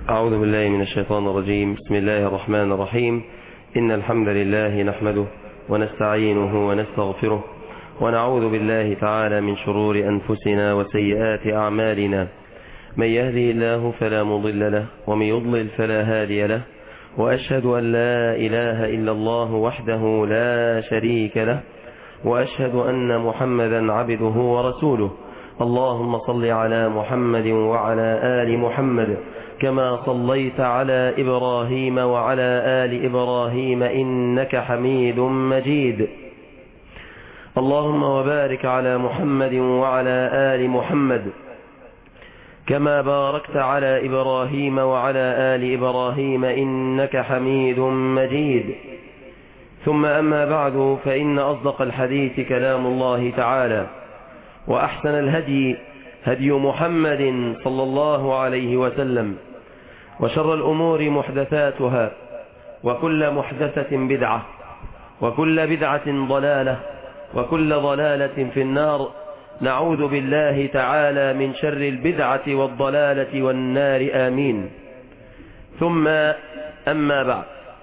أعوذ بالله من الشيطان الرجيم بسم الله الرحمن الرحيم إن الحمد لله نحمده ونستعينه ونستغفره ونعوذ بالله تعالى من شرور أنفسنا وسيئات أعمالنا من يهده الله فلا مضل له ومن يضلل فلا هادي له وأشهد أن لا إله إلا الله وحده لا شريك له وأشهد أن محمدا عبده ورسوله اللهم صل على محمد وعلى آل محمد كما صليت على إبراهيم وعلى آل إبراهيم إنك حميد مجيد اللهم وبارك على محمد وعلى آل محمد كما باركت على إبراهيم وعلى آل إبراهيم إنك حميد مجيد ثم أما بعد فإن أصدق الحديث كلام الله تعالى وأحسن الهدي هدي محمد صلى الله عليه وسلم وشر الأمور محدثاتها وكل محدثة بدعة وكل بدعة ضلالة وكل ضلالة في النار نعوذ بالله تعالى من شر البدعة والضلالة والنار آمين ثم أما بعد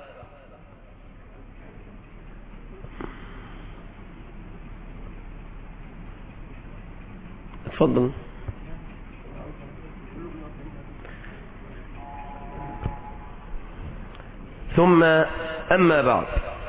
تفضل ثم أما بعد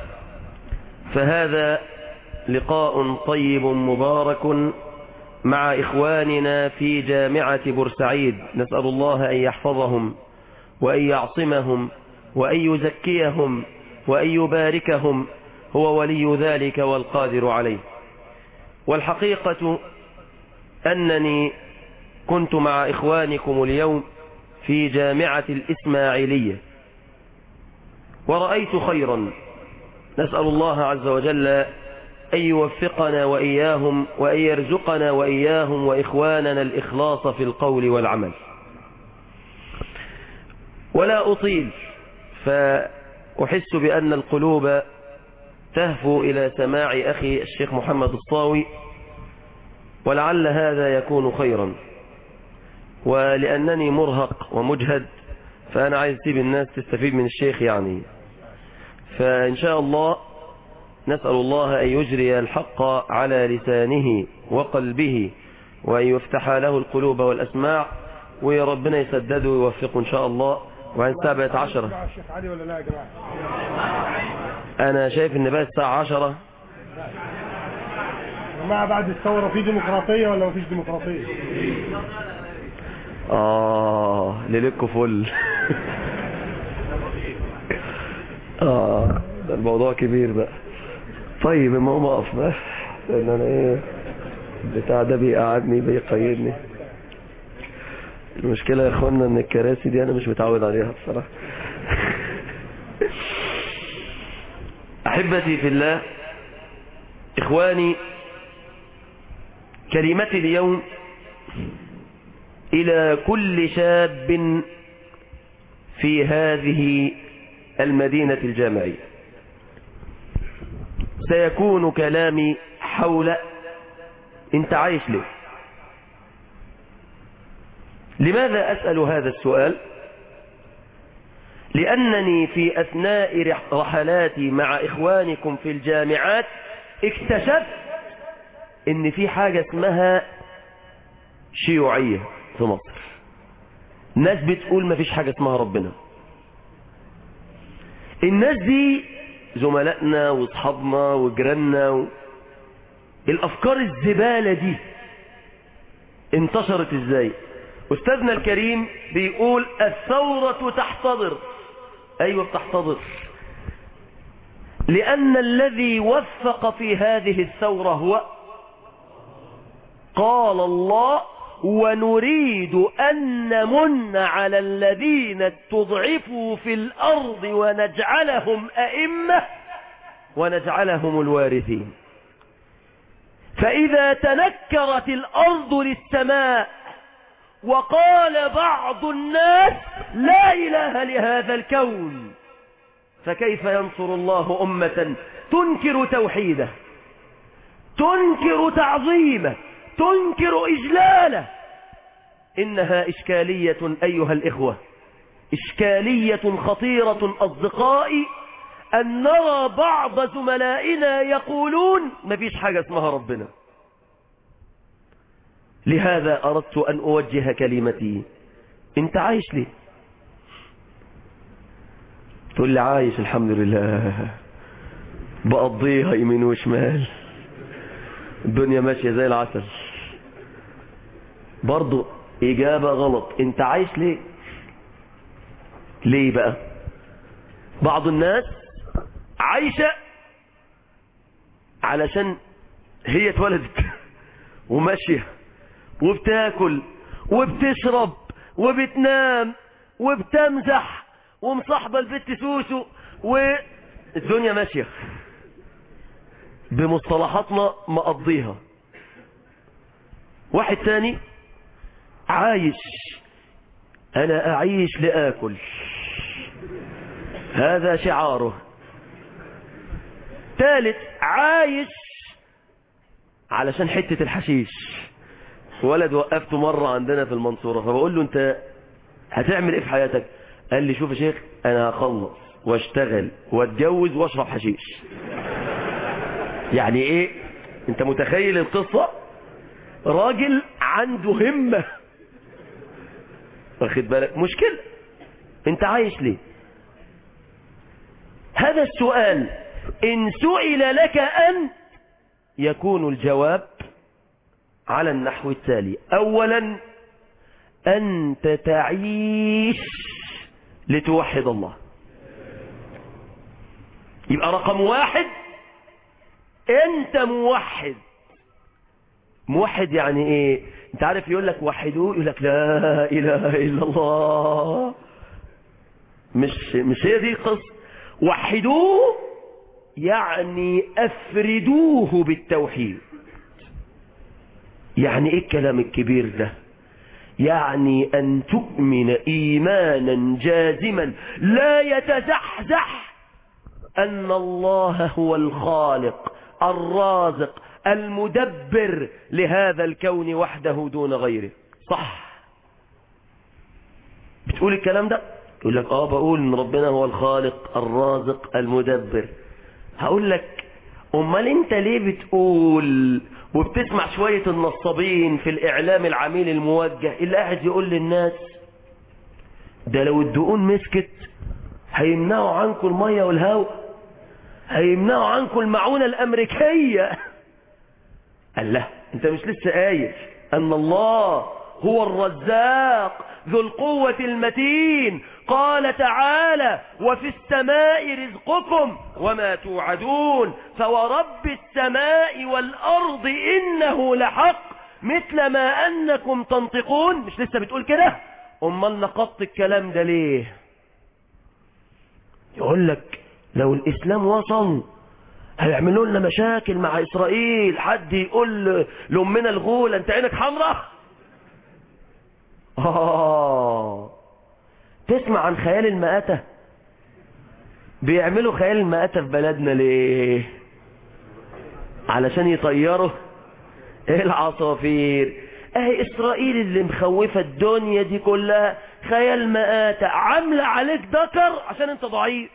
فهذا لقاء طيب مبارك مع إخواننا في جامعة بورسعيد نسأل الله أن يحفظهم وأن يعصمهم وأن يزكيهم وأن يباركهم هو ولي ذلك والقادر عليه والحقيقة أنني كنت مع إخوانكم اليوم في جامعة الإسماعيلية ورأيت خيرا نسأل الله عز وجل أن يوفقنا وإياهم وأن يرزقنا وإياهم وإخواننا الإخلاص في القول والعمل ولا أطيل فأحس بأن القلوب تهفو إلى سماع أخي الشيخ محمد الصاوي ولعل هذا يكون خيرا ولأنني مرهق ومجهد فأنا عايز تسيب الناس تستفيد من الشيخ يعني فإن شاء الله نسأل الله أن يجري الحق على لسانه وقلبه وأن يفتح له القلوب والأسماع ويا ربنا يسدده ويوفقه إن شاء الله وعن سابعة عشرة الشيخ علي ولا لا يا جماعة أنا شايف إن بقى الساعة عشرة يا جماعة بعد الثورة في ديمقراطية ولا مفيش ديمقراطية آه ليلكوا فل آه ده الموضوع كبير بقى طيب المهم اقف بس لان انا ايه البتاع ده بيقعدني بيقيدني المشكلة يا اخوانا ان الكراسي دي انا مش متعود عليها بصراحة احبتي في الله اخواني كلمتي اليوم الى كل شاب في هذه المدينة الجامعية سيكون كلامي حول انت عايش ليه لماذا أسأل هذا السؤال لأنني في أثناء رحلاتي مع إخوانكم في الجامعات اكتشفت ان في حاجة اسمها شيوعية في مصر ناس بتقول ما فيش حاجة اسمها ربنا الناس دي زملائنا واصحابنا وجيراننا و... الافكار الزبالة دي انتشرت ازاي استاذنا الكريم بيقول الثورة تحتضر ايوه بتحتضر لان الذي وفق في هذه الثورة هو قال الله ونريد أن نمن على الذين استضعفوا في الأرض ونجعلهم أئمة ونجعلهم الوارثين فإذا تنكرت الأرض للسماء وقال بعض الناس لا إله لهذا الكون فكيف ينصر الله أمة تنكر توحيده تنكر تعظيمه تنكر إجلاله إنها إشكالية أيها الإخوة إشكالية خطيرة أصدقائي أن نرى بعض زملائنا يقولون مفيش حاجة اسمها ربنا لهذا أردت أن أوجه كلمتي أنت عايش ليه تقول لي عايش الحمد لله بقضيها يمين وشمال الدنيا ماشية زي العسل برضو إجابة غلط أنت عايش ليه ليه بقى بعض الناس عايشة علشان هي اتولدت وماشية وبتاكل وبتشرب وبتنام وبتمزح ومصاحبة البت سوسو والدنيا ماشية بمصطلحاتنا مقضيها واحد تاني عايش انا اعيش لاكل هذا شعاره ثالث عايش علشان حتة الحشيش ولد وقفته مرة عندنا في المنصورة فبقول له انت هتعمل ايه في حياتك قال لي شوف يا شيخ انا هخلص واشتغل واتجوز واشرب حشيش يعني ايه انت متخيل القصة راجل عنده همة واخد بالك مشكلة انت عايش ليه هذا السؤال ان سئل لك ان يكون الجواب على النحو التالي اولا انت تعيش لتوحد الله يبقى رقم واحد انت موحد موحد يعني ايه انت عارف يقول لك وحدوه يقول لك لا اله الا الله مش مش هي دي القصه وحدوه يعني افردوه بالتوحيد يعني ايه الكلام الكبير ده يعني ان تؤمن ايمانا جازما لا يتزحزح ان الله هو الخالق الرازق المدبر لهذا الكون وحده دون غيره صح بتقول الكلام ده يقول لك اه بقول ان ربنا هو الخالق الرازق المدبر هقول لك امال انت ليه بتقول وبتسمع شوية النصابين في الاعلام العميل الموجه اللي قاعد يقول للناس ده لو الدقون مسكت هيمنعوا عنكم المية والهواء هيمنعوا عنكم المعونة الامريكية قال لا انت مش لسه قايل ان الله هو الرزاق ذو القوة المتين قال تعالى وفي السماء رزقكم وما توعدون فورب السماء والأرض إنه لحق مثل ما أنكم تنطقون مش لسه بتقول كده أمال نقضت الكلام ده ليه يقول لك لو الإسلام وصل هيعملوا لنا مشاكل مع إسرائيل حد يقول لأمنا الغولة أنت عينك حمراء آه تسمع عن خيال المآتة بيعملوا خيال المآتة في بلدنا ليه علشان يطيروا العصافير اهي اسرائيل اللي مخوفة الدنيا دي كلها خيال مآتة عاملة عليك ذكر عشان انت ضعيف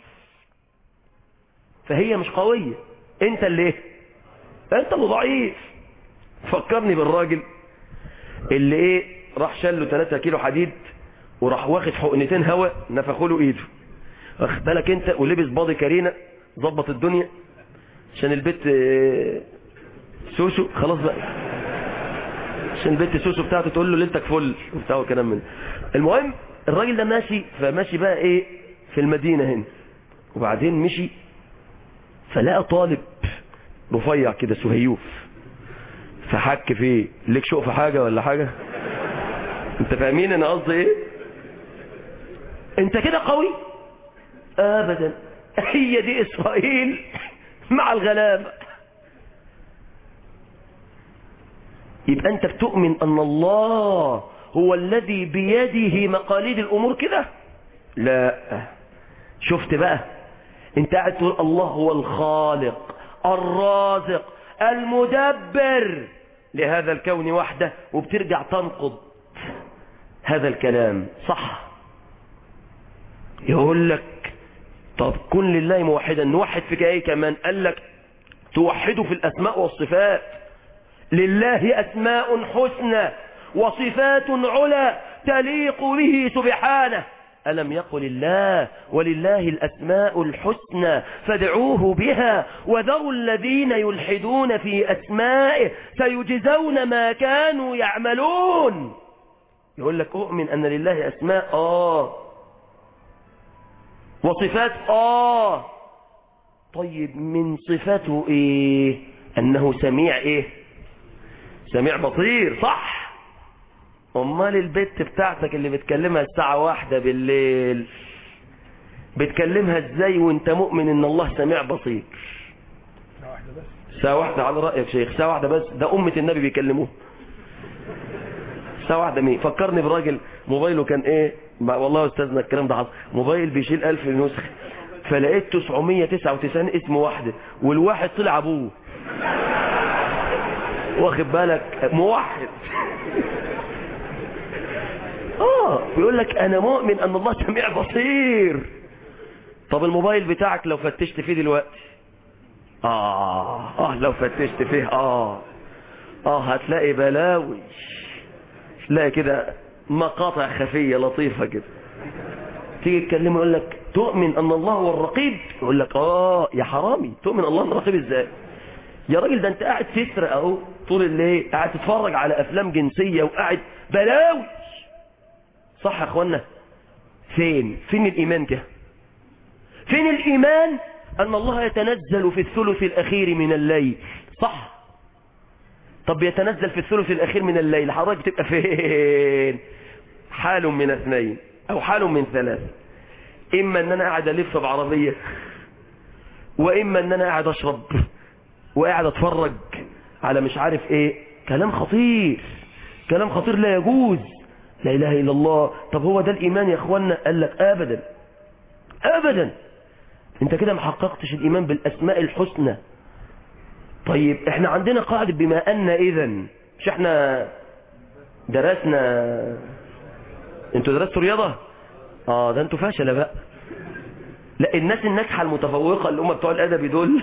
فهي مش قوية انت اللي ايه انت اللي ضعيف فكرني بالراجل اللي ايه راح شال له 3 كيلو حديد وراح واخد حقنتين هواء نفخوا له ايده واخد بالك انت ولبس باضي كارينا ظبط الدنيا عشان البت سوسو خلاص بقى عشان البت سوسو بتاعته تقول له ليلتك فل وبتاع وكلام من المهم الراجل ده ماشي فماشي بقى ايه في المدينة هنا وبعدين مشي فلقى طالب رفيع كده سهيوف فحك فيه ليك شوق في حاجة ولا حاجة انت فاهمين انا قصدي ايه انت كده قوي ابدا هي دي اسرائيل مع الغلابة يبقى انت بتؤمن ان الله هو الذي بيده مقاليد الامور كده لا شفت بقى انت قاعد تقول الله هو الخالق الرازق المدبر لهذا الكون وحده وبترجع تنقض هذا الكلام صح يقول لك طب كن لله موحدا نوحد فيك ايه كمان قال لك توحده في الاسماء والصفات لله اسماء حسنى وصفات علا تليق به سبحانه ألم يقل الله ولله الأسماء الحسنى فادعوه بها وذروا الذين يلحدون في أسمائه سيجزون ما كانوا يعملون يقول لك أؤمن أن لله أسماء آه وصفات آه طيب من صفاته إيه أنه سميع إيه سميع بصير صح امال البت بتاعتك اللي بتكلمها الساعة واحدة بالليل بتكلمها ازاي وانت مؤمن ان الله سميع بصير ساعة واحدة بس ساعة واحدة على رأيك شيخ ساعة واحدة بس ده أمة النبي بيكلموه ساعة واحدة مين فكرني براجل موبايله كان ايه ما- والله يا استاذنا الكلام ده حصل موبايل بيشيل ألف نسخة فلقيت 999 اسم واحدة والواحد طلع ابوه واخد بالك موحد اه بيقول لك انا مؤمن ان الله سميع بصير طب الموبايل بتاعك لو فتشت فيه دلوقتي اه اه لو فتشت فيه اه اه هتلاقي بلاوي تلاقي كده مقاطع خفية لطيفة كده تيجي تكلمه يقول لك تؤمن ان الله هو الرقيب يقول لك اه يا حرامي تؤمن الله هو الرقيب ازاي يا راجل ده انت قاعد تسرق اهو طول الليل قاعد تتفرج على افلام جنسية وقاعد بلاوي صح يا اخوانا فين فين الايمان ده فين الايمان ان الله يتنزل في الثلث الاخير من الليل صح طب يتنزل في الثلث الاخير من الليل حضرتك تبقى فين حال من اثنين او حال من ثلاث اما ان انا قاعد الف بعربية واما ان انا قاعد اشرب وقاعد اتفرج على مش عارف ايه كلام خطير كلام خطير لا يجوز لا اله الا الله طب هو ده الايمان يا اخوانا قال لك ابدا ابدا انت كده ما حققتش الايمان بالاسماء الحسنى طيب احنا عندنا قاعدة بما ان اذا مش احنا درسنا انتوا درستوا رياضة اه ده انتوا فاشلة بقى لا الناس الناجحة المتفوقة اللي هم بتوع الادبي دول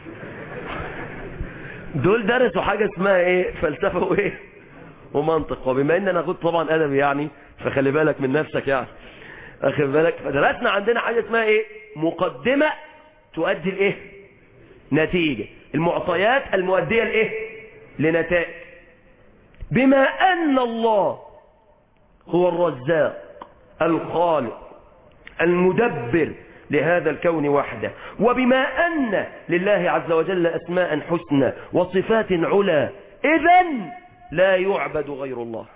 دول درسوا حاجة اسمها ايه فلسفة وايه ومنطق وبما ان انا كنت طبعا ادبي يعني فخلي بالك من نفسك يعني اخد بالك فدرسنا عندنا حاجة اسمها ايه مقدمة تؤدي لايه نتيجة المعطيات المؤدية لايه لنتائج بما ان الله هو الرزاق الخالق المدبر لهذا الكون وحده وبما أن لله عز وجل أسماء حسنى وصفات علا إذا لا يعبد غير الله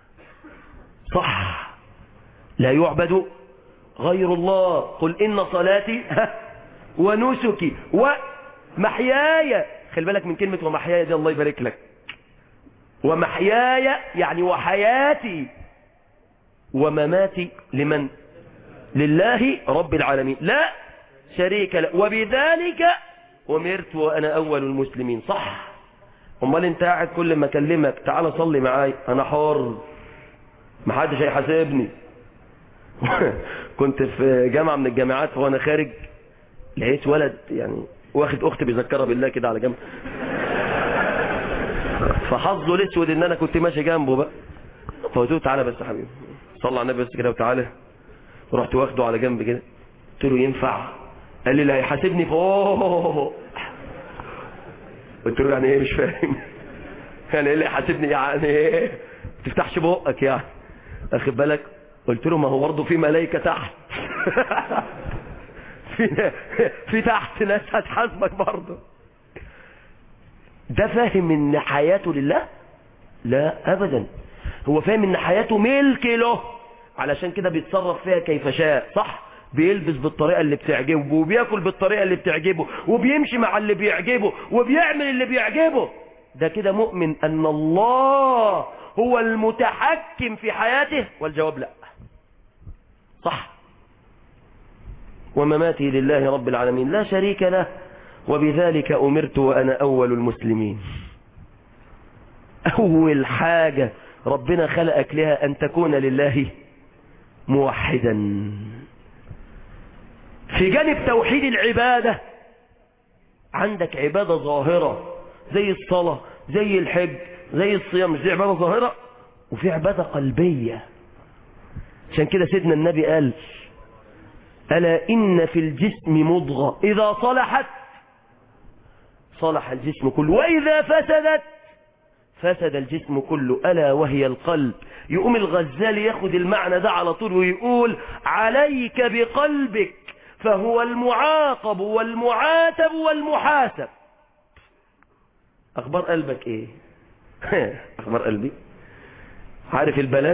صح لا يعبد غير الله قل إن صلاتي ونسكي ومحياي خلي بالك من كلمة ومحياي دي الله يبارك لك ومحياي يعني وحياتي ومماتي لمن لله رب العالمين لا شريك له وبذلك أمرت وأنا أول المسلمين صح امال انت قاعد كل ما اكلمك تعالى صلي معاي انا حر محدش هيحاسبني كنت في جامعة من الجامعات وانا خارج لقيت ولد يعني واخد اختي بيذكرها بالله كده على جنب فحظه الاسود ان انا كنت ماشي جنبه بقى فقلت له تعالى بس يا حبيبي صلى على النبي بس كده وتعالى رحت واخده على جنب كده قلت له ينفع قال لي لا هيحاسبني فوق قلت له يعني ايه مش فاهم يعني ايه اللي يحاسبني يعني ايه ما تفتحش بقك يعني اخد بالك قلت له ما هو برضه في ملائكه تحت في في تحت ناس هتحاسبك برضه ده فاهم ان حياته لله لا ابدا هو فاهم ان حياته ملك له علشان كده بيتصرف فيها كيف شاء صح بيلبس بالطريقة اللي بتعجبه وبياكل بالطريقة اللي بتعجبه وبيمشي مع اللي بيعجبه وبيعمل اللي بيعجبه ده كده مؤمن ان الله هو المتحكم في حياته والجواب لا صح ومماته لله رب العالمين لا شريك له وبذلك أمرت وأنا أول المسلمين أول حاجة ربنا خلقك لها أن تكون لله موحدا في جانب توحيد العبادة عندك عبادة ظاهرة زي الصلاة زي الحج زي الصيام مش دي عبادة ظاهرة وفي عبادة قلبية عشان كده سيدنا النبي قال ألا إن في الجسم مضغة إذا صلحت صلح الجسم كله وإذا فسدت فسد الجسم كله ألا وهي القلب يقوم الغزال ياخد المعنى ده على طول ويقول عليك بقلبك فهو المعاقب والمعاتب والمحاسب أخبار قلبك إيه أخبار قلبي عارف البلاك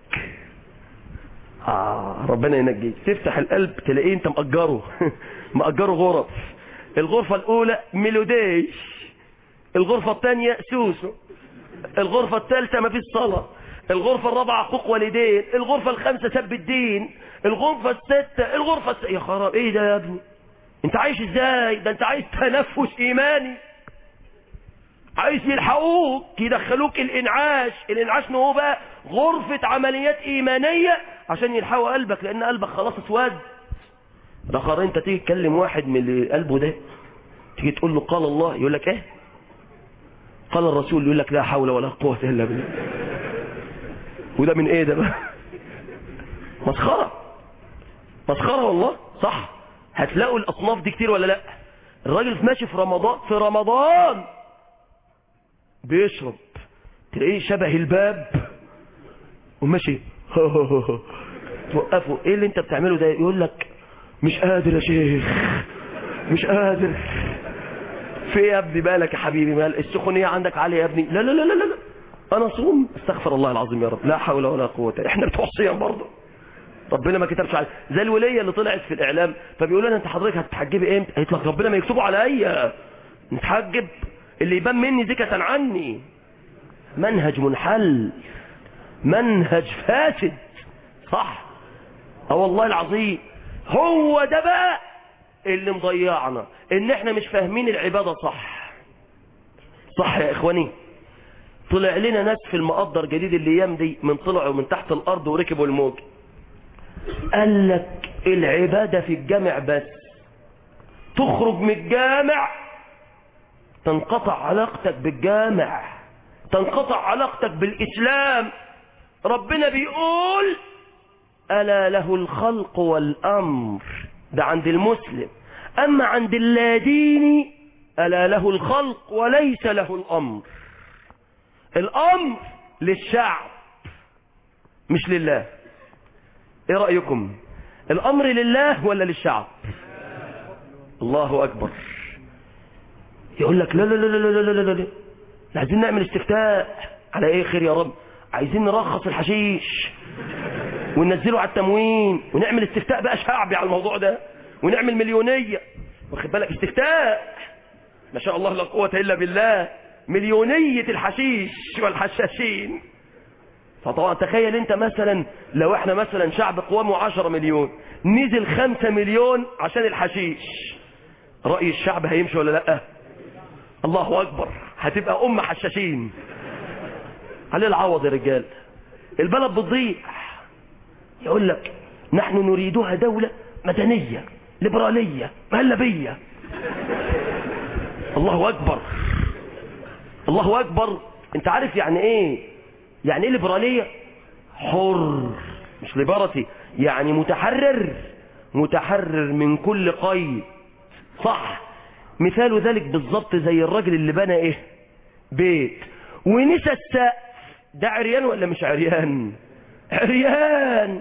آه ربنا ينجيك تفتح القلب تلاقيه انت مأجره مأجره غرف الغرفة الأولى ميلوديش الغرفة الثانية سوسو الغرفة الثالثة ما فيش صلاة الغرفة الرابعة حقوق والدين الغرفة الخامسة سب الدين الغرفة الستة الغرفة الس... يا خراب ايه ده يا ابني انت عايش ازاي ده انت عايز تنفس ايماني عايز يلحقوك يدخلوك الانعاش الانعاش ان هو بقى غرفة عمليات ايمانية عشان يلحقوا قلبك لان قلبك خلاص اسود ده قرر انت تيجي تكلم واحد من اللي قلبه ده تيجي تقول له قال الله يقول لك ايه قال الرسول يقول لك لا حول ولا قوة الا بالله وده من ايه ده بقى مسخرة مسخرة والله صح هتلاقوا الاصناف دي كتير ولا لا الراجل ماشي في رمضان في رمضان بيشرب تلاقيه شبه الباب وماشي توقفه ايه اللي انت بتعمله ده يقول لك مش قادر يا شيخ مش قادر في ايه يا ابني بالك يا حبيبي مال السخونيه عندك عاليه يا ابني لا لا لا لا لا انا صوم استغفر الله العظيم يا رب لا حول ولا قوه احنا بتوع صيام برضه ربنا ما كتبش علي زي الوليه اللي طلعت في الاعلام فبيقول لها انت حضرتك هتتحجبي امتى قالت لك ربنا ما يكتبه عليا نتحجب اللي يبان مني ذكة عني منهج منحل منهج فاسد صح اه والله العظيم هو ده بقى اللي مضيعنا ان احنا مش فاهمين العبادة صح صح يا اخواني طلع لنا ناس في المقدر جديد الايام دي من طلعوا من تحت الارض وركبوا الموج قال لك العبادة في الجامع بس تخرج من الجامع تنقطع علاقتك بالجامع تنقطع علاقتك بالإسلام ربنا بيقول ألا له الخلق والأمر ده عند المسلم أما عند اللاديني ألا له الخلق وليس له الأمر الأمر للشعب مش لله ايه رأيكم الأمر لله ولا للشعب الله أكبر يقول لك لا لا لا لا لا لا لا لا عايزين نعمل استفتاء على ايه خير يا رب عايزين نرخص الحشيش وننزله على التموين ونعمل استفتاء بقى شعبي على الموضوع ده ونعمل مليونية واخد بالك استفتاء ما شاء الله لا قوة إلا بالله مليونية الحشيش والحشاشين فطبعا تخيل انت مثلا لو احنا مثلا شعب قوامه 10 مليون نزل 5 مليون عشان الحشيش رأي الشعب هيمشي ولا لا الله اكبر هتبقى ام حشاشين عليه العوض يا رجال البلد بتضيع يقول لك نحن نريدها دولة مدنية ليبرالية مهلبية الله اكبر الله اكبر انت عارف يعني ايه يعني ايه ليبرالية حر مش ليبرتي يعني متحرر متحرر من كل قيد صح مثال ذلك بالظبط زي الراجل اللي بنى ايه بيت ونسى السقف ده عريان ولا مش عريان عريان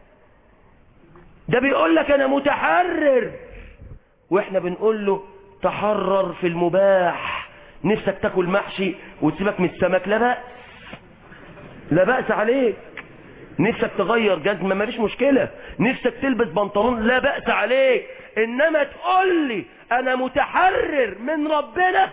ده بيقول لك انا متحرر واحنا بنقول له تحرر في المباح نفسك تاكل محشي وتسيبك من السمك لا بأس لا بأس عليك نفسك تغير جزمة ما فيش مشكلة نفسك تلبس بنطلون لا بأس عليك انما تقول لي انا متحرر من ربنا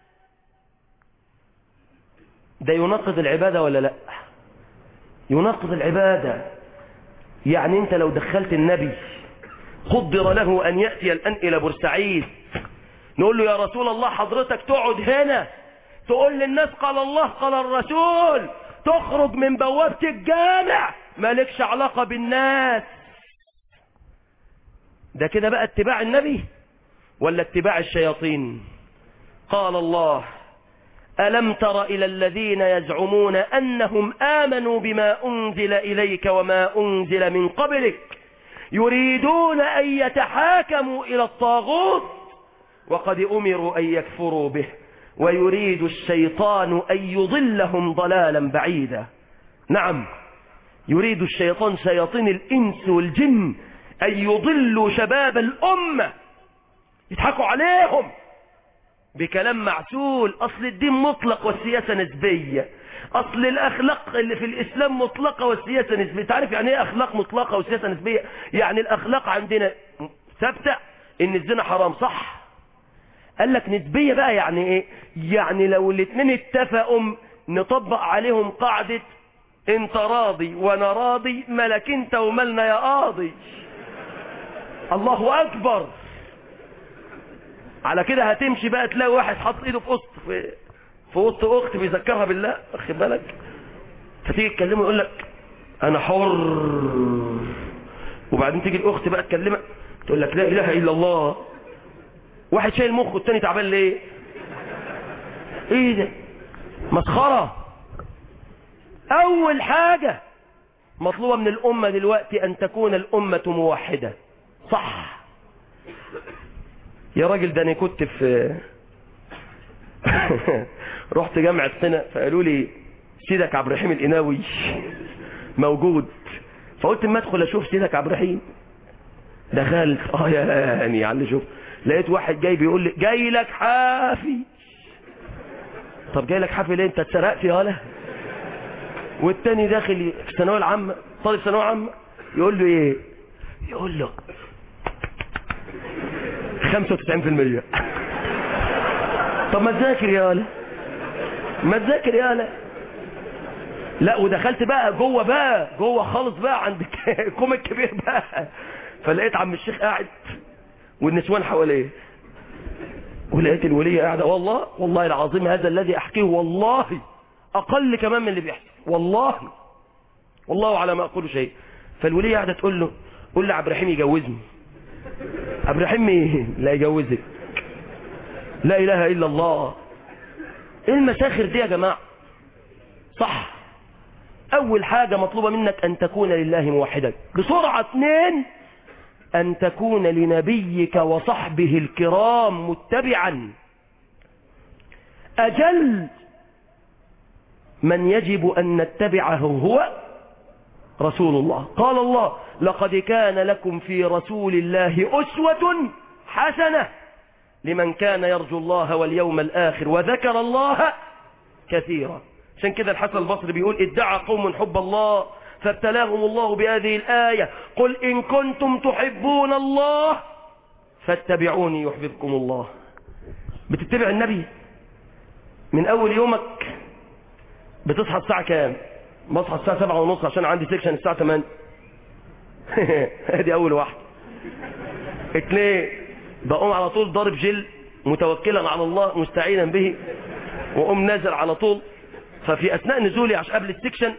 ده ينقض العبادة ولا لا ينقض العبادة يعني انت لو دخلت النبي قدر له ان يأتي الان الى بورسعيد نقول له يا رسول الله حضرتك تقعد هنا تقول للناس قال الله قال الرسول تخرج من بوابة الجامع مالكش علاقة بالناس ده كده بقى اتباع النبي ولا اتباع الشياطين قال الله ألم تر إلى الذين يزعمون أنهم آمنوا بما أنزل إليك وما أنزل من قبلك يريدون أن يتحاكموا إلى الطاغوت وقد أمروا أن يكفروا به ويريد الشيطان أن يضلهم ضلالا بعيدا نعم يريد الشيطان شياطين الإنس والجن أن يضلوا شباب الأمة يضحكوا عليهم بكلام معسول أصل الدين مطلق والسياسة نسبية أصل الأخلاق اللي في الإسلام مطلقة والسياسة نسبية تعرف يعني إيه أخلاق مطلقة والسياسة نسبية يعني الأخلاق عندنا ثابتة إن الزنا حرام صح قال لك نسبية بقى يعني إيه يعني لو الاثنين اتفقوا نطبق عليهم قاعدة انت راضي وانا راضي ملك انت ومالنا يا قاضي الله اكبر على كده هتمشي بقى تلاقي واحد حاطط ايده في وسط في, في وسط اخت بيذكرها بالله واخد بالك فتيجي تكلمه يقول لك انا حر وبعدين تيجي الاخت بقى تكلمك تقول لك لا اله الا الله واحد شايل مخه والتاني تعبان ليه ايه ده مسخره اول حاجه مطلوبه من الامه دلوقتي ان تكون الامه موحده صح يا راجل ده انا كنت في رحت جامعة قنا فقالوا لي سيدك عبد الرحيم القناوي موجود فقلت اما ادخل اشوف سيدك عبد الرحيم دخلت اه يا يعني يعني شوف لقيت واحد جاي بيقول لي جاي لك حافي طب جاي لك حافي ليه انت اتسرقت يا ولا والتاني داخل في الثانويه العامه طالب ثانويه عامه يقول له ايه يقول له 95% طب ما تذاكر يا ولا ما تذاكر يا ولا لا ودخلت بقى جوه بقى جوه خالص بقى عند الكوم الكبير بقى فلقيت عم الشيخ قاعد والنسوان حواليه ولقيت الولية قاعدة والله والله العظيم هذا الذي أحكيه والله أقل كمان من اللي بيحصل والله والله على ما أقول شيء فالولية قاعدة تقول له قول لي عبد الرحيم يجوزني عبد الرحيم مين لا يجوزك لا اله الا الله ايه المساخر دي يا جماعة صح اول حاجة مطلوبة منك ان تكون لله موحدا بسرعة اثنين ان تكون لنبيك وصحبه الكرام متبعا اجل من يجب ان نتبعه هو رسول الله قال الله لقد كان لكم في رسول الله أسوة حسنة لمن كان يرجو الله واليوم الآخر وذكر الله كثيرا عشان كده الحسن البصري بيقول ادعى قوم حب الله فابتلاهم الله بهذه الآية قل إن كنتم تحبون الله فاتبعوني يحببكم الله بتتبع النبي من أول يومك بتصحى الساعة كام بصحى الساعة سبعة ونص عشان عندي سيكشن الساعة 8 ادي اول واحد اثنين بقوم على طول ضارب جل متوكلا على الله مستعينا به واقوم نازل على طول ففي اثناء نزولي عشان قبل السكشن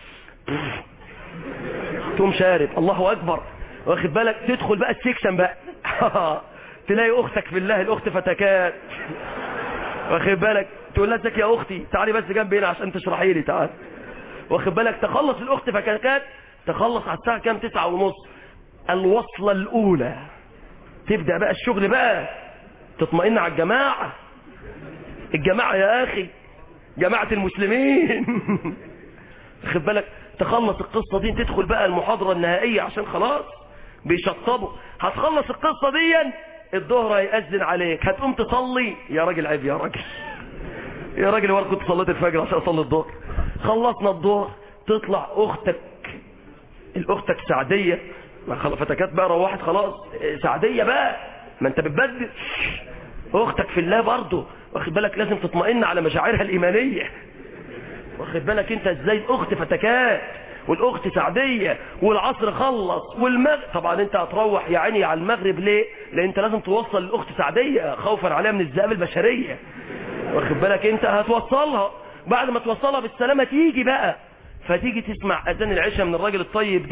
تقوم شارب الله اكبر واخد بالك تدخل بقى السكشن بقى تلاقي اختك في الله الاخت فتكات واخد بالك تقول لها ازيك يا اختي تعالي بس جنبي هنا عشان تشرحي لي تعالي واخد بالك تخلص الاخت فتكات تخلص على الساعة كام تسعة ونص الوصلة الأولى تبدأ بقى الشغل بقى تطمئن على الجماعة الجماعة يا أخي جماعة المسلمين خد بالك تخلص القصة دي تدخل بقى المحاضرة النهائية عشان خلاص بيشطبوا هتخلص القصة دي الظهر هيأذن عليك هتقوم تصلي يا راجل عيب يا راجل يا راجل ورا كنت صليت الفجر عشان اصلي الظهر خلصنا الظهر تطلع اختك الاختك سعدية فتكات بقى روحت خلاص سعدية بقى ما انت بتبدل اختك في الله برضه واخد بالك لازم تطمئن على مشاعرها الايمانية واخد بالك انت ازاي الاخت فتكات والاخت سعدية والعصر خلص والمغرب طبعا انت هتروح يا عيني على المغرب ليه لان انت لازم توصل الاخت سعدية خوفا عليها من الذئاب البشرية واخد بالك انت هتوصلها بعد ما توصلها بالسلامة تيجي بقى فتيجي تسمع اذان العشاء من الراجل الطيب ده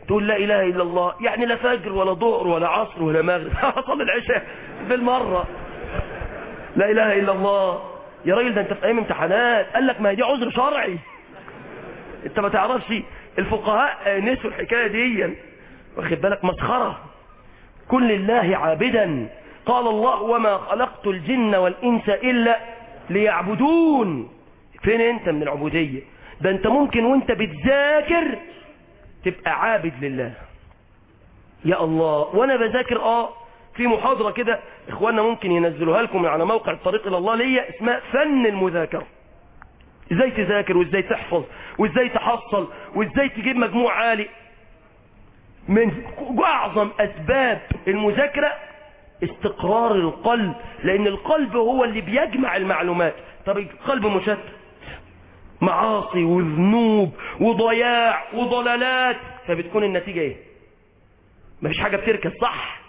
تقول لا اله الا الله يعني لا فجر ولا ظهر ولا عصر ولا مغرب صلي العشاء بالمره لا اله الا الله يا راجل ده انت في ايام امتحانات قال لك ما هي دي عذر شرعي انت ما تعرفش الفقهاء نسوا الحكايه دي واخد بالك مسخره كن لله عابدا قال الله وما خلقت الجن والانس الا ليعبدون فين انت من العبوديه ده انت ممكن وانت بتذاكر تبقى عابد لله يا الله وانا بذاكر اه في محاضرة كده اخواننا ممكن ينزلوها لكم على موقع الطريق الى الله ليا اسمها فن المذاكرة ازاي تذاكر وازاي تحفظ وازاي تحصل وازاي تجيب مجموع عالي من اعظم اسباب المذاكرة استقرار القلب لان القلب هو اللي بيجمع المعلومات طب القلب مشتت معاصي وذنوب وضياع وضلالات فبتكون النتيجة ايه مفيش حاجة بتركز صح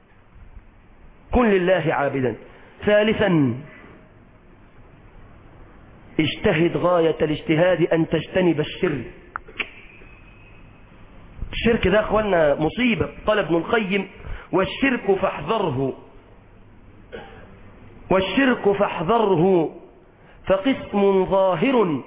كن لله عابدا ثالثا اجتهد غاية الاجتهاد ان تجتنب الشرك الشرك ده اخوانا مصيبة قال ابن القيم والشرك فاحذره والشرك فاحذره فقسم ظاهر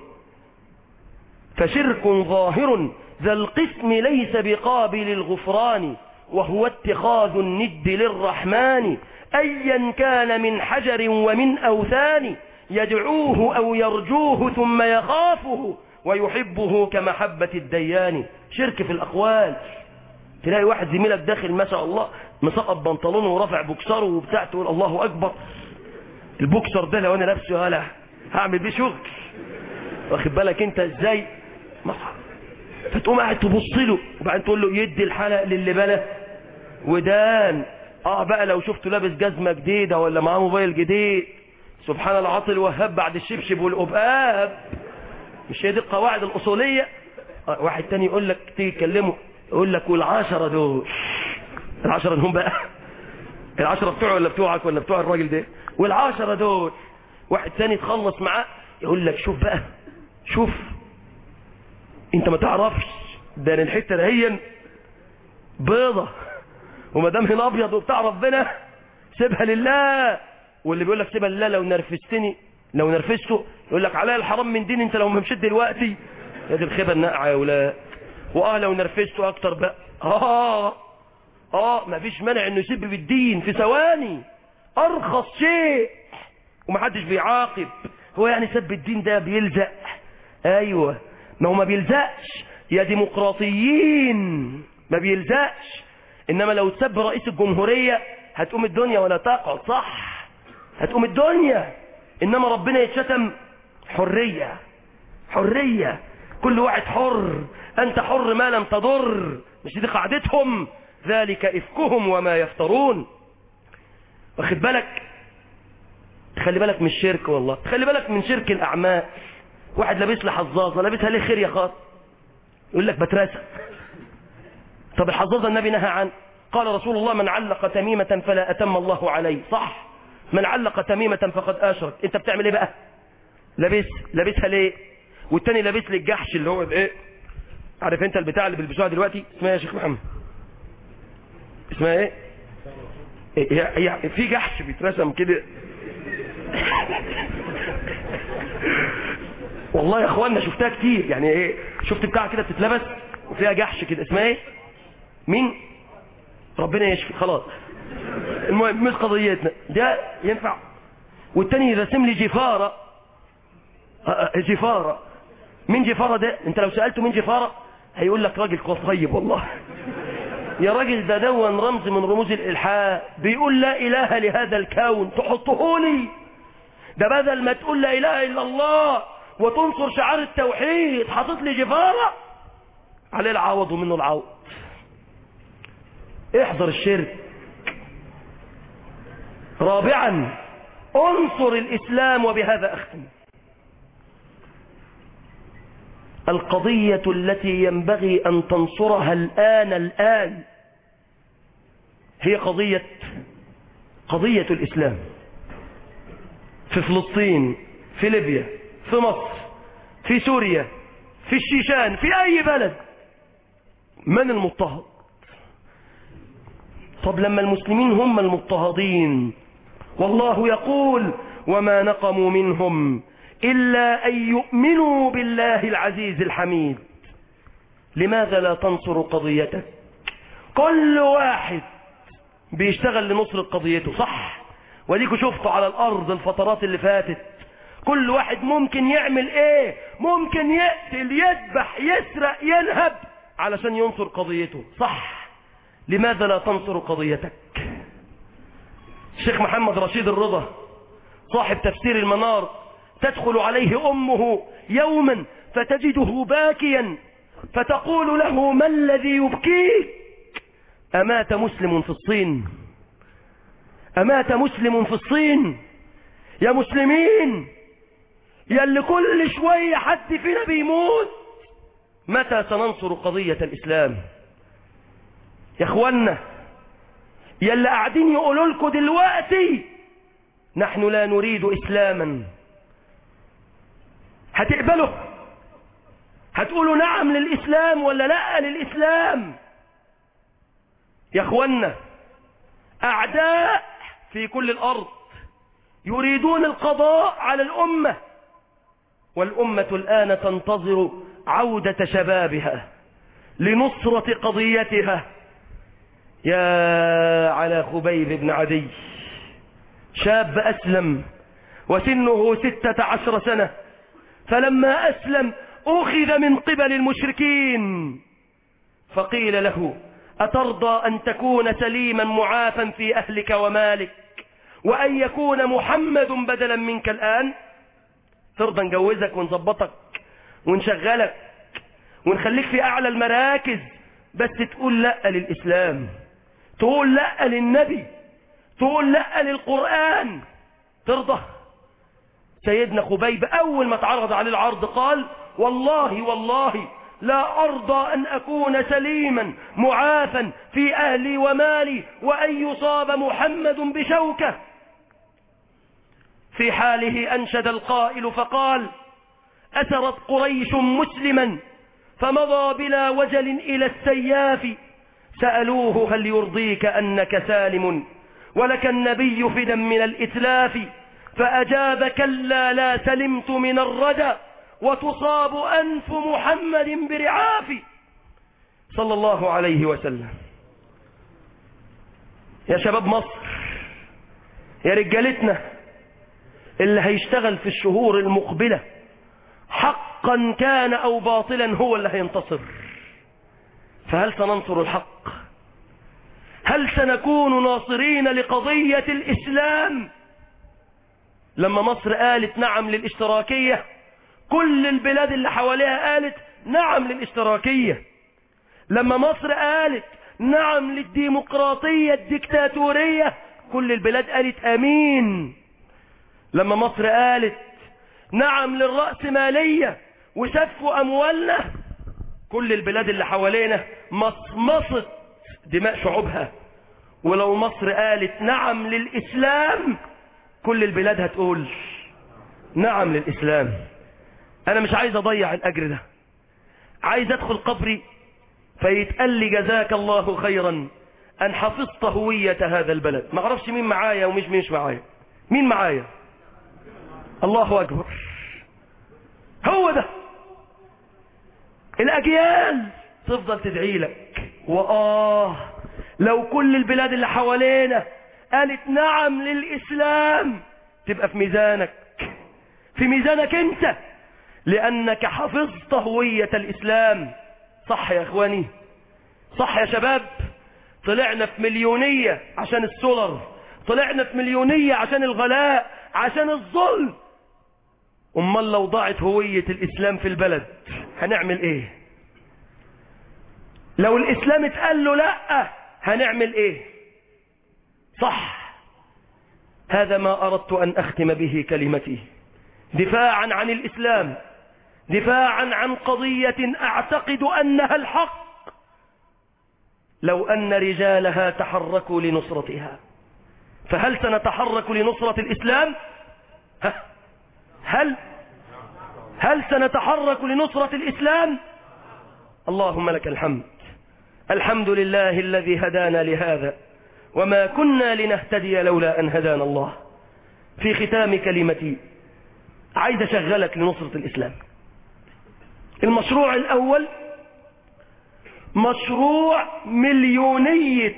فشرك ظاهر ذا القسم ليس بقابل الغفران وهو اتخاذ الند للرحمن أيا كان من حجر ومن أوثان يدعوه أو يرجوه ثم يخافه ويحبه كمحبة الديان شرك في الأقوال تلاقي واحد زميلك داخل ما شاء الله مسقط بنطلونه ورافع بوكسره وبتاع تقول الله أكبر البوكسر ده لو أنا لابسه هلا هعمل بيه شغل واخد بالك انت ازاي مصحف فتقوم قاعد تبص له وبعدين تقول له يدي الحلق للي بلا ودان اه بقى لو شفته لابس جزمه جديده ولا معاه موبايل جديد سبحان العاطل الوهاب بعد الشبشب والقباب مش هي دي القواعد الاصوليه آه واحد تاني يقول لك تيجي تكلمه يقول لك والعشره دول العشره هم بقى العشره بتوعه ولا بتوعك ولا بتوع الراجل ده والعشره دول واحد تاني تخلص معاه يقول لك شوف بقى شوف انت ما تعرفش ده الحته دهيا بيضه وما دام هنا ابيض وبتاع ربنا سيبها لله واللي بيقول لك سيبها لله لو نرفزتني لو نرفزته يقول لك عليا الحرام من دين انت لو ما مشيت دلوقتي يا دي الخيبه الناقعه يا ولاد واه لو نرفزته اكتر بقى اه اه ما فيش مانع انه يسب بالدين في ثواني ارخص شيء ومحدش بيعاقب هو يعني سب الدين ده بيلزق ايوه ما هو ما بيلزقش يا ديمقراطيين ما بيلزقش انما لو تسب رئيس الجمهورية هتقوم الدنيا ولا تقعد صح هتقوم الدنيا انما ربنا يتشتم حرية حرية كل واحد حر انت حر ما لم تضر مش دي قاعدتهم ذلك افكهم وما يفترون واخد بالك خلي بالك من الشرك والله خلي بالك من شرك الاعمال واحد لابس لي حظاظه لابسها ليه خير يا خاطر يقول لك بترسم طب الحظاظه النبي نهى عنه قال رسول الله من علق تميمة فلا أتم الله عليه صح من علق تميمة فقد أشرك انت بتعمل ايه بقى لابس لابسها ليه والتاني لابس لي الجحش اللي هو ايه عارف انت البتاع اللي بيلبسوها دلوقتي اسمها يا شيخ محمد اسمها ايه هي هي في جحش بيترسم كده والله يا اخوانا شفتها كتير يعني ايه شفت بتاع كده بتتلبس وفيها جحش كده اسمها ايه مين ربنا يشفي خلاص المهم مش قضيتنا ده ينفع والتاني رسم لي جفارة جفارة مين جفارة ده انت لو سألته مين جفارة هيقول لك راجل طيب والله يا راجل ده دون رمز من رموز الإلحاد بيقول لا إله لهذا الكون تحطه لي ده بدل ما تقول لا إله إلا الله وتنصر شعار التوحيد حاطط لي جفارة عليه العوض ومنه العوض احذر الشرك رابعا انصر الإسلام وبهذا أختم القضية التي ينبغي أن تنصرها الآن الآن هي قضية قضية الإسلام في فلسطين في ليبيا في مصر في سوريا في الشيشان في أي بلد من المضطهد طب لما المسلمين هم المضطهدين والله يقول وما نقموا منهم إلا أن يؤمنوا بالله العزيز الحميد لماذا لا تنصر قضيتك كل واحد بيشتغل لنصر قضيته صح وديكوا شفتوا على الأرض الفترات اللي فاتت كل واحد ممكن يعمل ايه ممكن يقتل يذبح يسرق ينهب علشان ينصر قضيته صح لماذا لا تنصر قضيتك الشيخ محمد رشيد الرضا صاحب تفسير المنار تدخل عليه أمه يوما فتجده باكيا فتقول له ما الذي يبكيك أمات مسلم في الصين أمات مسلم في الصين يا مسلمين يا اللي كل شوية حد فينا بيموت متى سننصر قضية الإسلام يا اخوانا يا اللي قاعدين يقولوا لكم دلوقتي نحن لا نريد إسلاما هتقبلوا هتقولوا نعم للإسلام ولا لا للإسلام يا اخوانا أعداء في كل الأرض يريدون القضاء على الأمة والأمة الآن تنتظر عودة شبابها لنصرة قضيتها يا على خبيب بن عدي شاب أسلم وسنه ستة عشر سنة فلما أسلم أخذ من قبل المشركين فقيل له أترضى أن تكون سليما معافا في أهلك ومالك وأن يكون محمد بدلا منك الآن ترضى نجوزك ونظبطك ونشغلك ونخليك في أعلى المراكز بس تقول لا للإسلام تقول لا للنبي تقول لا للقرآن ترضى سيدنا خبيب أول ما تعرض عليه العرض قال والله والله لا أرضى أن أكون سليما معافا في أهلي ومالي وأن يصاب محمد بشوكة في حاله أنشد القائل فقال أسرت قريش مسلما فمضى بلا وجل إلى السياف سألوه هل يرضيك أنك سالم ولك النبي فدا من الإتلاف فأجاب كلا لا سلمت من الردى وتصاب أنف محمد برعاف صلى الله عليه وسلم يا شباب مصر يا رجالتنا اللي هيشتغل في الشهور المقبلة حقا كان أو باطلا هو اللي هينتصر فهل سننصر الحق هل سنكون ناصرين لقضية الإسلام لما مصر قالت نعم للاشتراكية كل البلاد اللي حواليها قالت نعم للاشتراكية لما مصر قالت نعم للديمقراطية الدكتاتورية كل البلاد قالت أمين لما مصر قالت نعم للرأسمالية وسفوا أموالنا كل البلاد اللي حوالينا مصمصت دماء شعوبها ولو مصر قالت نعم للإسلام كل البلاد هتقول نعم للإسلام أنا مش عايز أضيع الأجر ده عايز أدخل قبري فيتقال لي جزاك الله خيرا أن حفظت هوية هذا البلد ما أعرفش مين معايا ومش مش معايا مين معايا الله أكبر هو ده الأجيال تفضل تدعي لك وآه لو كل البلاد اللي حوالينا قالت نعم للإسلام تبقى في ميزانك في ميزانك انت لأنك حفظت هوية الإسلام صح يا إخواني صح يا شباب طلعنا في مليونية عشان السولر طلعنا في مليونية عشان الغلاء عشان الظلم امال لو ضاعت هوية الاسلام في البلد هنعمل ايه لو الاسلام اتقال له لا هنعمل ايه صح هذا ما اردت ان اختم به كلمتي دفاعا عن الاسلام دفاعا عن قضية اعتقد انها الحق لو ان رجالها تحركوا لنصرتها فهل سنتحرك لنصرة الاسلام ها هل هل سنتحرك لنصرة الإسلام اللهم لك الحمد الحمد لله الذي هدانا لهذا وما كنا لنهتدي لولا أن هدانا الله في ختام كلمتي عايز أشغلك لنصرة الإسلام المشروع الأول مشروع مليونية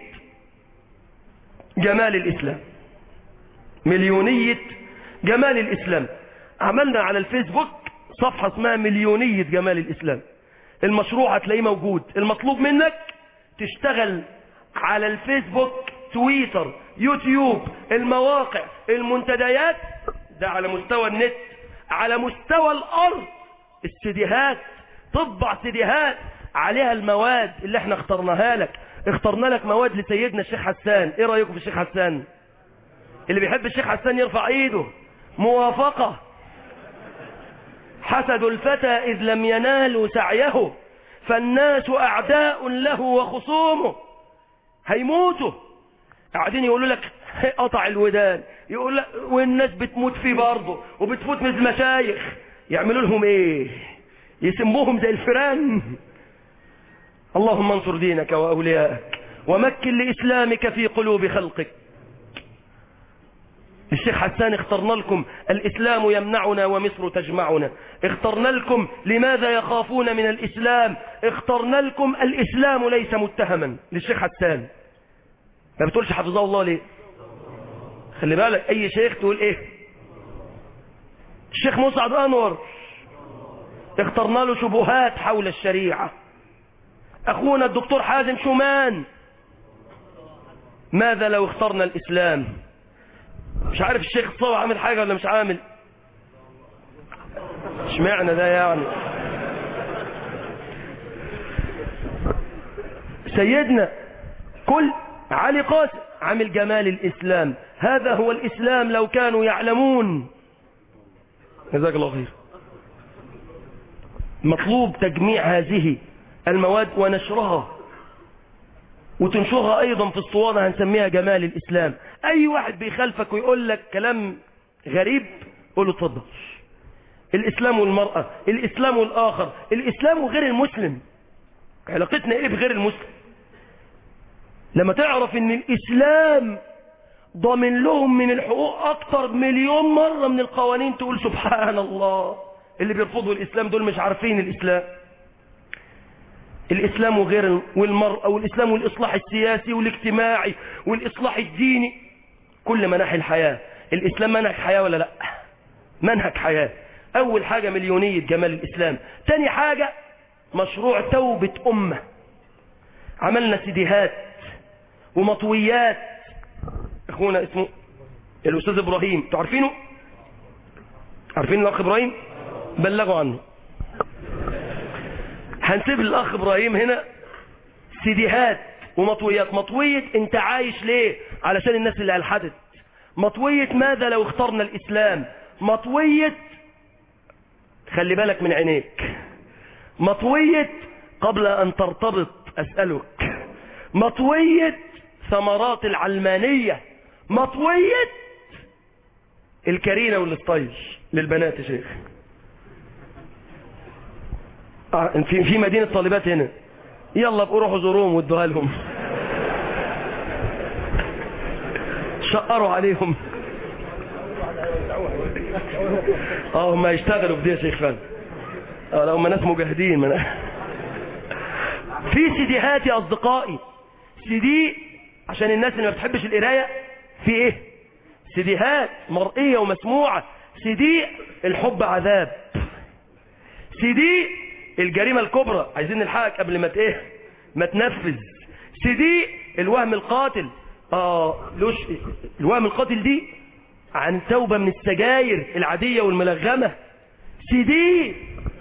جمال الإسلام مليونية جمال الإسلام عملنا على الفيسبوك صفحة اسمها مليونية جمال الإسلام المشروع هتلاقيه موجود المطلوب منك تشتغل على الفيسبوك تويتر يوتيوب المواقع المنتديات ده على مستوى النت على مستوى الأرض السيديهات تطبع سيديهات عليها المواد اللي احنا اخترناها لك اخترنا لك مواد لسيدنا الشيخ حسان ايه رأيكم في الشيخ حسان اللي بيحب الشيخ حسان يرفع ايده موافقة حسد الفتى إذ لم ينالوا سعيه فالناس أعداء له وخصومه هيموتوا قاعدين يقولوا لك قطع الودان يقول لك والناس بتموت فيه برضه وبتفوت مثل المشايخ يعملوا لهم ايه يسموهم زي الفيران اللهم انصر دينك واولياءك ومكن لاسلامك في قلوب خلقك الشيخ حسان اخترنا لكم الإسلام يمنعنا ومصر تجمعنا اخترنا لكم لماذا يخافون من الإسلام اخترنا لكم الإسلام ليس متهما للشيخ حسان ما بتقولش حفظه الله ليه خلي بالك أي شيخ تقول إيه الشيخ مسعد أنور اخترنا له شبهات حول الشريعة أخونا الدكتور حازم شومان ماذا لو اخترنا الإسلام مش عارف الشيخ الصوى عامل حاجة ولا مش عامل اشمعنى ده يعني سيدنا كل علي قاسم عامل جمال الإسلام هذا هو الإسلام لو كانوا يعلمون جزاك الله خير مطلوب تجميع هذه المواد ونشرها وتنشرها ايضا في الصوانة هنسميها جمال الاسلام اي واحد بيخالفك ويقول لك كلام غريب قول له اتفضل الاسلام والمرأة الاسلام والاخر الاسلام وغير المسلم علاقتنا ايه بغير المسلم لما تعرف ان الاسلام ضامن لهم من الحقوق اكتر مليون مرة من القوانين تقول سبحان الله اللي بيرفضوا الاسلام دول مش عارفين الاسلام الإسلام وغير والمرأة والإسلام والإصلاح السياسي والاجتماعي والإصلاح الديني كل مناحي الحياة الإسلام منهج حياة ولا لا منهج حياة أول حاجة مليونية جمال الإسلام تاني حاجة مشروع توبة أمة عملنا سيديهات ومطويات اخونا اسمه الأستاذ إبراهيم تعرفينه عارفين الأخ إبراهيم بلغوا عنه هنسيب الاخ ابراهيم هنا سيديهات ومطويات مطوية انت عايش ليه علشان الناس اللي الحدث مطوية ماذا لو اخترنا الاسلام مطوية خلي بالك من عينيك مطوية قبل ان ترتبط اسألك مطوية ثمرات العلمانية مطوية الكرينة والستايل للبنات يا شيخ في في مدينة طالبات هنا يلا بقوا روحوا زوروهم وادوها لهم شقروا عليهم اه هم يشتغلوا في دي يا شيخ فان اه لو هم ناس مجاهدين من في سيديهات يا اصدقائي سيدي عشان الناس اللي ما بتحبش القرايه في ايه سيديهات مرئيه ومسموعه سيدي الحب عذاب سيدي الجريمة الكبرى عايزين نلحقك قبل ما ايه ما تنفذ سيدي الوهم القاتل اه لوش الوهم القاتل دي عن توبة من السجاير العادية والملغمة سيدي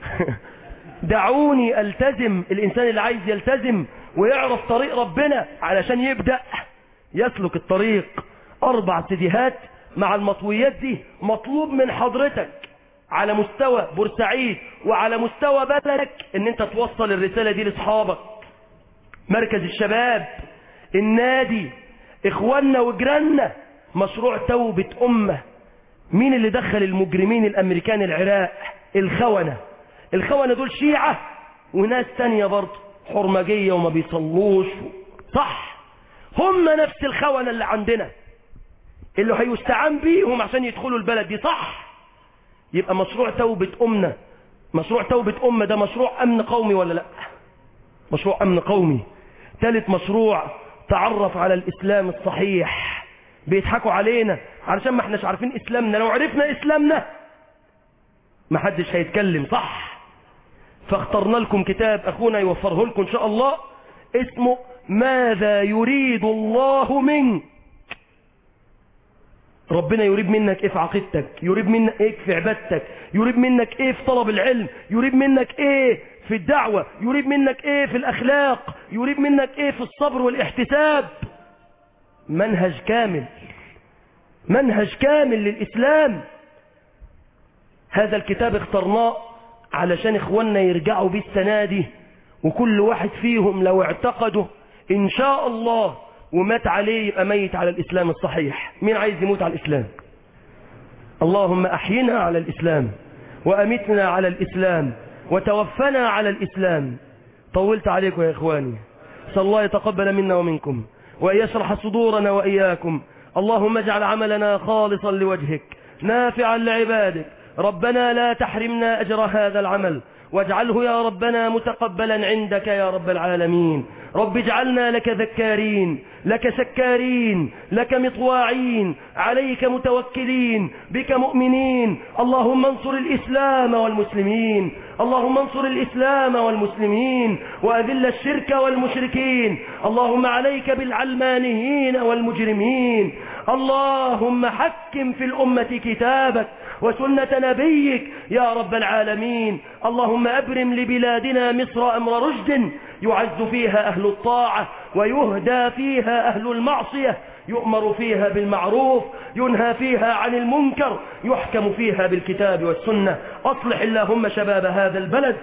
دعوني التزم الانسان اللي عايز يلتزم ويعرف طريق ربنا علشان يبدأ يسلك الطريق اربع سيديهات مع المطويات دي مطلوب من حضرتك على مستوى بورسعيد وعلى مستوى بلدك ان انت توصل الرسالة دي لاصحابك مركز الشباب النادي اخواننا وجيراننا مشروع توبة امة مين اللي دخل المجرمين الامريكان العراق الخونة الخونة دول شيعة وناس تانية برضه حرمجية وما بيصلوش صح هم نفس الخونة اللي عندنا اللي هيستعان بيهم عشان يدخلوا البلد دي صح يبقى مشروع توبة أمنا مشروع توبة أمة ده مشروع أمن قومي ولا لا مشروع أمن قومي ثالث مشروع تعرف على الإسلام الصحيح بيضحكوا علينا علشان ما احناش عارفين إسلامنا لو عرفنا إسلامنا ما حدش هيتكلم صح فاخترنا لكم كتاب أخونا يوفره لكم إن شاء الله اسمه ماذا يريد الله منك ربنا يريد منك ايه في عقيدتك يريد منك ايه في عبادتك يريد منك ايه في طلب العلم يريد منك ايه في الدعوة يريد منك ايه في الاخلاق يريد منك ايه في الصبر والاحتساب منهج كامل منهج كامل للاسلام هذا الكتاب اخترناه علشان اخواننا يرجعوا بيه السنة دي وكل واحد فيهم لو اعتقده ان شاء الله ومات عليه يبقى ميت على الإسلام الصحيح مين عايز يموت على الإسلام اللهم أحينا على الإسلام وأمتنا على الإسلام وتوفنا على الإسلام طولت عليكم يا إخواني صلى الله يتقبل منا ومنكم وأن يشرح صدورنا وإياكم اللهم اجعل عملنا خالصا لوجهك نافعا لعبادك ربنا لا تحرمنا أجر هذا العمل واجعله يا ربنا متقبلا عندك يا رب العالمين رب اجعلنا لك ذكارين لك سكارين لك مطواعين عليك متوكلين بك مؤمنين اللهم انصر الإسلام والمسلمين اللهم انصر الإسلام والمسلمين وأذل الشرك والمشركين اللهم عليك بالعلمانيين والمجرمين اللهم حكم في الأمة كتابك وسنة نبيك يا رب العالمين اللهم أبرم لبلادنا مصر أمر رشد يعز فيها أهل الطاعة ويهدى فيها أهل المعصية يؤمر فيها بالمعروف ينهى فيها عن المنكر يحكم فيها بالكتاب والسنة أصلح اللهم شباب هذا البلد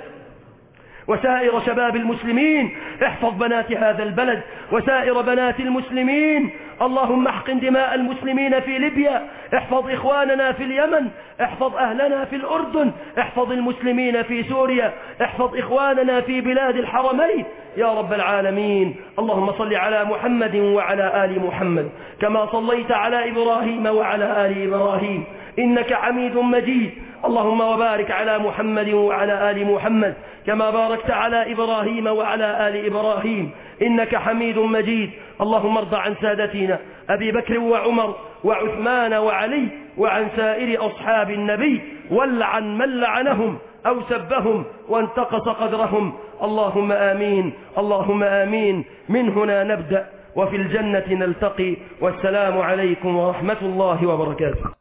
وسائر شباب المسلمين احفظ بنات هذا البلد وسائر بنات المسلمين اللهم احقن دماء المسلمين في ليبيا احفظ إخواننا في اليمن احفظ أهلنا في الأردن احفظ المسلمين في سوريا احفظ إخواننا في بلاد الحرمين يا رب العالمين اللهم صل على محمد وعلى آل محمد كما صليت على إبراهيم وعلى آل إبراهيم إنك حميد مجيد اللهم وبارك على محمد وعلى آل محمد كما باركت على إبراهيم وعلى آل إبراهيم إنك حميد مجيد اللهم ارض عن سادتنا أبي بكر وعمر وعثمان وعلي وعن سائر أصحاب النبي ولعن من لعنهم أو سبهم وانتقص قدرهم اللهم آمين اللهم آمين من هنا نبدأ وفي الجنة نلتقي والسلام عليكم ورحمة الله وبركاته